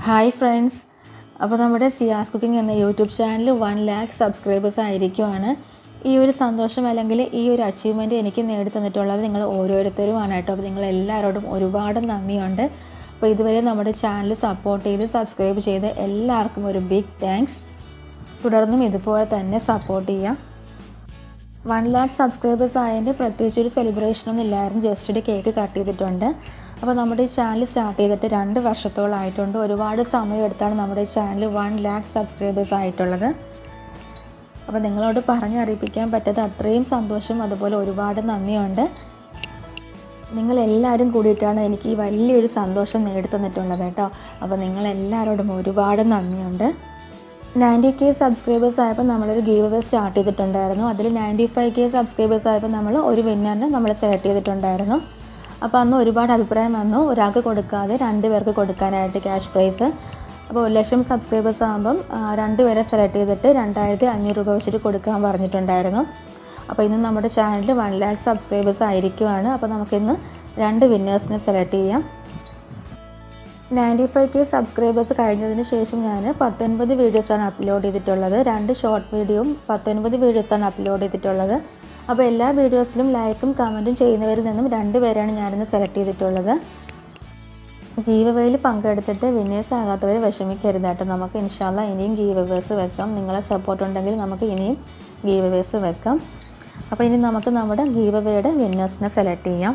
hi friends അപ്പോൾ നമ്മുടെ Siya's cooking എന്ന YouTube channel one lakh subscribers ആയിരിക്കുവാണ് ഈ ഒരു സന്തോഷം അല്ലെങ്കിൽ ഈ ഒരു അച്ചീവ്മെൻറ്റ് എനിക്ക് നേടിത്തന്നിട്ടുള്ളത് നിങ്ങൾ ഓരോരുത്തരുമാണ് കേട്ടോ അപ്പോൾ നിങ്ങൾ എല്ലാവരോടും ഒരുപാട് നന്ദിയുണ്ട് അപ്പോൾ ഇതുവരെ നമ്മുടെ ചാനൽ സപ്പോർട്ട് ചെയ്ത് സബ്സ്ക്രൈബ് ചെയ്ത് എല്ലാവർക്കും ഒരു ബിഗ് താങ്ക്സ് തുടർന്നും ഇതുപോലെ തന്നെ സപ്പോർട്ട് ചെയ്യാം വൺ ലാക്ക് സബ്സ്ക്രൈബേഴ്സ് ആയതിൻ്റെ പ്രത്യേകിച്ച് ഒരു സെലിബ്രേഷനൊന്നും ഇല്ലായിരുന്നു ജസ്റ്റ് ഒരു കേക്ക് കട്ട് ചെയ്തിട്ടുണ്ട് അപ്പോൾ നമ്മുടെ ഈ ചാനൽ സ്റ്റാർട്ട് ചെയ്തിട്ട് രണ്ട് വർഷത്തോളമായിട്ടുണ്ട് ഒരുപാട് സമയം എടുത്താണ് നമ്മുടെ ഈ ചാനൽ വൺ ലാക്ക് സബ്സ്ക്രൈബേഴ്സ് ആയിട്ടുള്ളത് അപ്പോൾ നിങ്ങളോട് പറഞ്ഞറിയിപ്പിക്കാൻ പറ്റാത്ത അത്രയും സന്തോഷം അതുപോലെ ഒരുപാട് നന്ദിയുണ്ട് നിങ്ങളെല്ലാവരും കൂടിയിട്ടാണ് എനിക്ക് ഈ വലിയൊരു സന്തോഷം നേടിത്തന്നിട്ടുള്ളത് കേട്ടോ അപ്പോൾ നിങ്ങളെല്ലാവരോടും ഒരുപാട് നന്ദിയുണ്ട് നയൻറ്റി കെ സബ്സ്ക്രൈബേഴ്സ് ആയപ്പോൾ നമ്മളൊരു ഗീവ് അവേ സ്റ്റാർട്ട് ചെയ്തിട്ടുണ്ടായിരുന്നു അതിൽ നയൻറ്റി ഫൈവ് കെ സബ്സ്ക്രൈബേഴ്സ് ആയപ്പോൾ നമ്മൾ ഒരു വിന്നറിനെ നമ്മൾ സെലക്ട് ചെയ്തിട്ടുണ്ടായിരുന്നു അപ്പോൾ അന്ന് ഒരുപാട് അഭിപ്രായം വന്നു ഒരാൾക്ക് കൊടുക്കാതെ രണ്ട് പേർക്ക് കൊടുക്കാനായിട്ട് ക്യാഷ് പ്രൈസ് അപ്പോൾ ഒരു ലക്ഷം സബ്സ്ക്രൈബേഴ്സ് ആകുമ്പം ആ, രണ്ട് പേരെ സെലക്ട് ചെയ്തിട്ട് രണ്ടായിരത്തി അഞ്ഞൂറ് രൂപ വെച്ചിട്ട് കൊടുക്കാൻ പറഞ്ഞിട്ടുണ്ടായിരുന്നു അപ്പോൾ ഇന്ന് നമ്മുടെ ചാനലിൽ വൺ ലാക്ക് സബ്സ്ക്രൈബേഴ്സ് ആയിരിക്കുവാണ് അപ്പോൾ നമുക്കിന്ന് രണ്ട് വിന്നേഴ്സിനെ സെലക്ട് ചെയ്യാം നയൻറ്റി ഫൈവ് കെ സബ്സ്ക്രൈബേഴ്സ് കഴിഞ്ഞതിന് ശേഷം ഞാൻ പത്തൊൻപത് വീഡിയോസാണ് അപ്ലോഡ് ചെയ്തിട്ടുള്ളത് രണ്ട് ഷോർട്ട് വീഡിയോയും പത്തൊൻപത് വീഡിയോസാണ് അപ്ലോഡ് ചെയ്തിട്ടുള്ളത് അപ്പോൾ എല്ലാ വീഡിയോസിലും ലൈക്കും കമൻറ്റും ചെയ്യുന്നവരിൽ നിന്നും രണ്ട് പേരാണ് ഞാനിന്ന് സെലക്ട് ചെയ്തിട്ടുള്ളത് ഗീവവേയിൽ പങ്കെടുത്തിട്ട് വിന്നേഴ്സ് ആകാത്തവർ വിഷമിക്കരുത് കേട്ടോ നമുക്ക് ഇൻഷാല്ല ഇനിയും ഗീവവേഴ്സ് വെക്കാം നിങ്ങളെ സപ്പോർട്ട് ഉണ്ടെങ്കിൽ നമുക്ക് ഇനിയും ഗീവവേഴ്സ് വെക്കാം അപ്പോൾ ഇനി നമുക്ക് നമ്മുടെ ഗീവവേയുടെ വിന്നേഴ്സിനെ സെലക്ട് ചെയ്യാം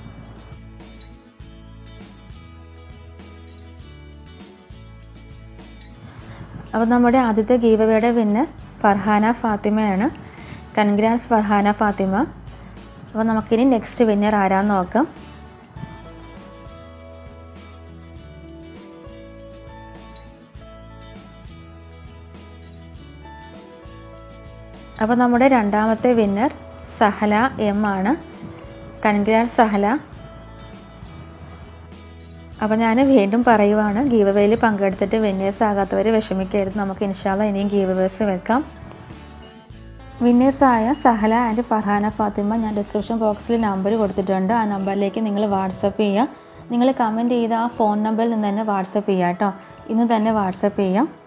അപ്പോൾ നമ്മുടെ ആദ്യത്തെ ഗീവവേയുടെ വിന്നർ ഫർഹാന ഫാത്തിമയാണ് കൺഗ്രാറ്റ്സ് ഫർഹാന ഫാത്തിമ അപ്പോൾ നമുക്കിനി നെക്സ്റ്റ് വിന്നർ ആരാന്ന് നോക്കാം അപ്പോൾ നമ്മുടെ രണ്ടാമത്തെ വിന്നർ സഹല എം ആണ് കൺഗ്രാറ്റ്സ് സഹല അപ്പോൾ ഞാൻ വീണ്ടും പറയുവാണ് ഗീവ് വേയിൽ പങ്കെടുത്തിട്ട് വിന്നേഴ്സ് ആകാത്തവർ വിഷമിക്കരുത് നമുക്ക് ഇൻഷാല്ല ഇനിയും ഗീവ് വേഴ്സ് വെക്കാം വിന്നേഴ്സായ സഹല ആൻഡ് ഫർഹാന ഫാത്തിമ ഞാൻ ഡിസ്ക്രിപ്ഷൻ ബോക്സിൽ നമ്പർ കൊടുത്തിട്ടുണ്ട് ആ നമ്പറിലേക്ക് നിങ്ങൾ വാട്സപ്പ് ചെയ്യുക നിങ്ങൾ കമൻറ്റ് ചെയ്ത ആ ഫോൺ നമ്പറിൽ നിന്ന് തന്നെ വാട്സപ്പ് ചെയ്യുക കേട്ടോ ഇന്ന് തന്നെ വാട്സപ്പ് ചെയ്യാം